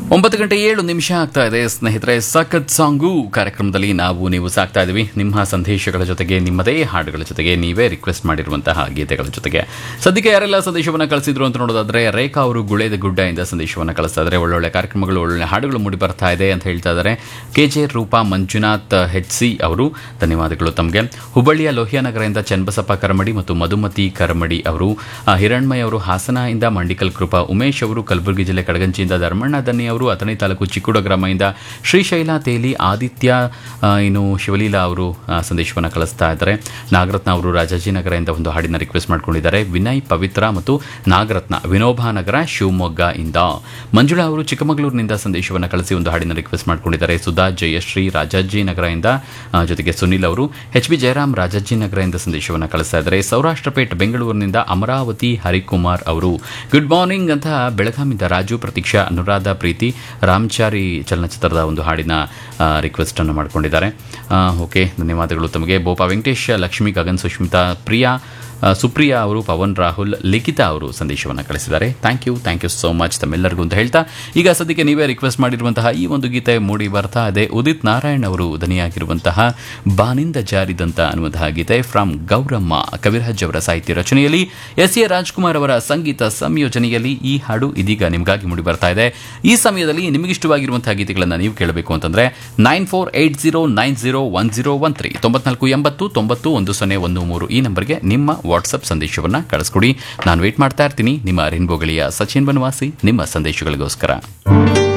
ಒಂಬತ್ತು ಗಂಟೆ ಏಳು ನಿಮಿಷ ಆಗ್ತಾ ಇದೆ ಸ್ನೇಹಿತರೆ ಸಖತ್ ಸಾಂಗು ಕಾರ್ಯಕ್ರಮದಲ್ಲಿ ನಾವು ನೀವು ಸಾಕ್ತಾ ಇದ್ದೀವಿ ನಿಮ್ಮ ಸಂದೇಶಗಳ ಜೊತೆಗೆ ನಿಮ್ಮದೇ ಹಾಡುಗಳ ಜೊತೆಗೆ ನೀವೇ ರಿಕ್ವೆಸ್ಟ್ ಮಾಡಿರುವಂತಹ ಗೀತೆಗಳ ಜೊತೆಗೆ ಸದ್ಯಕ್ಕೆ ಯಾರೆಲ್ಲ ಸಂದೇಶವನ್ನು ಕಳಿಸಿದ್ರು ಅಂತ ನೋಡೋದಾದ್ರೆ ರೇಖಾ ಅವರು ಗುಳೇದ ಗುಡ್ಡದಿಂದ ಸಂದೇಶವನ್ನು ಕಳಿಸ್ತಾ ಇದ್ದಾರೆ ಒಳ್ಳೊಳ್ಳೆ ಕಾರ್ಯಕ್ರಮಗಳು ಒಳ್ಳೊಳ್ಳೆ ಹಾಡುಗಳು ಮೂಡಿ ಬರ್ತಾ ಇದೆ ಅಂತ ಹೇಳ್ತಾ ಇದ್ದಾರೆ K J Roopa Manjunath H C ಅವರು ಧನ್ಯವಾದಗಳು ತಮಗೆ ಹುಬ್ಬಳ್ಳಿಯ ಲೋಹಿಯಾನಗರದಿಂದ ಚನ್ನಬಸಪ್ಪ ಕರಮಡಿ ಮತ್ತು ಮಧುಮತಿ ಕರಮಡಿ ಅವರು ಆ, ಹಿರಣ್ಮಯ್ ಅವರು ಹಾಸನದಿಂದ ಮಂಡಿಕಲ್ ಕೃಪಾ ಉಮೇಶ್ ಅವರು ಕಲಬುರಗಿ ಜಿಲ್ಲೆ ಕಡಗಂಚಿಯಿಂದ ಧರ್ಮಣ್ಣ ದನ್ನಿ ಅವರು ಅಥಣಿ ತಾಲೂಕು ಚಿಕ್ಕುಡ ಗ್ರಾಮದಿಂದ ಶ್ರೀಶೈಲ ತೇಲಿ ಆದಿತ್ಯ ಆ, ಇನ್ನು ಶಿವಲೀಲಾ ಅವರು ಆ, ಸಂದೇಶವನ್ನು ಕಳಿಸ್ತಾ ಇದ್ದಾರೆ ನಾಗರತ್ನ ಅವರು ರಾಜಾಜಿನಗರದಿಂದ ಒಂದು ಹಾಡಿನ ರಿಕ್ವೆಸ್ಟ್ ಮಾಡ್ಕೊಂಡಿದ್ದಾರೆ ವಿನಯ್ ಪವಿತ್ರ ಮತ್ತು ನಾಗರತ್ನ ವಿನೋಬಾನಗರ ಶಿವಮೊಗ್ಗ ಇಂದ ಮಂಜುಳಾ ಅವರು ಚಿಕ್ಕಮಗಳೂರಿನಿಂದ ಸಂದೇಶವನ್ನು ಕಳಿಸಿ ಒಂದು ಹಾಡಿನ ರಿಕ್ವೆಸ್ಟ್ ಮಾಡ್ಕೊಂಡಿದ್ದಾರೆ ಸುಧಾ ಜಯಶ್ರೀ ರಾಜಾಜಿನಗರದಿಂದ ಆ, ಜೊತೆಗೆ ಸುನಿಲ್ ಅವರು ಎಚ್ ಬಿ ಜಯರಾಮ್ ರಾಜಾಜಿನಗರದಿಂದ ಸಂದೇಶವನ್ನು ಕಳಿಸ್ತಾ ಇದ್ದಾರೆ ಸೌರಾಷ್ಟ್ರಪೇಟ್ ಬೆಂಗಳೂರಿನಿಂದ ಅಮರಾವತಿ ಹರಿಕುಮಾರ್ ಅವರು ಗುಡ್ ಮಾರ್ನಿಂಗ್ ಅಂತ ಬೆಳಗಾಮಿಂದ ರಾಜು ಪ್ರತೀಕ್ಷಾ ಅನುರಾಧ ಪ್ರೀತಿ ರಾಮ್ಚಾರಿ ಚಲನಚಿತ್ರದ ಒಂದು ಹಾಡಿನ ರಿಕ್ವೆಸ್ಟ್ ಅನ್ನು ಮಾಡ್ಕೊಂಡಿದ್ದಾರೆ ಓಕೆ ಧನ್ಯವಾದಗಳು ತಮಗೆ ಬೋಪಾ ವೆಂಕಟೇಶ್ ಲಕ್ಷ್ಮಿ ಗಗನ್ ಸುಷ್ಮಿತಾ ಪ್ರಿಯಾ ಆ, ಸುಪ್ರಿಯಾ ಅವರು ಪವನ್ ರಾಹುಲ್ ಲಿಖಿತಾ ಅವರು ಸಂದೇಶವನ್ನು ಕಳಿಸಿದ್ದಾರೆ thank you thank you so much ತಮ್ಮೆಲ್ಲರಿಗೂ ಅಂತ ಹೇಳ್ತಾ ಈಗ ಸದ್ಯಕ್ಕೆ ನೀವೇ ರಿಕ್ವೆಸ್ಟ್ ಮಾಡಿರುವಂತಹ ಈ ಒಂದು ಗೀತೆ ಮೂಡಿ ಬರ್ತಾ ಇದೆ ಉದಿತ್ ನಾರಾಯಣ್ ಅವರು ದನಿಯಾಗಿರುವಂತಹ ಬಾನಿಂದ ಜಾರಿದಂತ ಅನ್ನುವಂತಹ ಗೀತೆ ಫ್ರಮ್ ಗೌರಮ್ಮ ಕವಿರಾಜ್ ಅವರ ಸಾಹಿತ್ಯ ರಚನೆಯಲ್ಲಿ ಎಸ್ ಎ ರಾಜ್ಕುಮಾರ್ ಅವರ ಸಂಗೀತ ಸಂಯೋಜನೆಯಲ್ಲಿ ಈ ಹಾಡು ಇದೀಗ ನಿಮಗಾಗಿ ಮೂಡಿ ಬರ್ತಾ ಇದೆ ಈ ಸಮಯದಲ್ಲಿ ನಿಮಗಿಷ್ಟವಾಗಿರುವಂತಹ ಗೀತೆಗಳನ್ನು ನೀವು ಕೇಳಬೇಕು ಅಂತಂದ್ರೆ nine four eight zero nine zero one zero one three ತೊಂಬತ್ನಾಲ್ಕು ಎಂಬತ್ತು ತೊಂಬತ್ತು ಒಂದು ಸೊನ್ನೆ ಒಂದು ಮೂರು ಈ ನಂಬರ್ಗೆ ನಿಮ್ಮ ವಾಟ್ಸಪ್ ಸಂದೇಶವನ್ನು ಕಳಿಸ್ಕೊಡಿ ನಾನು ವೇಟ್ ಮಾಡ್ತಾ ಇರ್ತೀನಿ ನಿಮ್ಮ ರೇನ್ಬೋಗಳಿಯ ಸಚಿನ್ ಬನವಾಸಿ ನಿಮ್ಮ ಸಂದೇಶಗಳಿಗೋಸ್ಕರ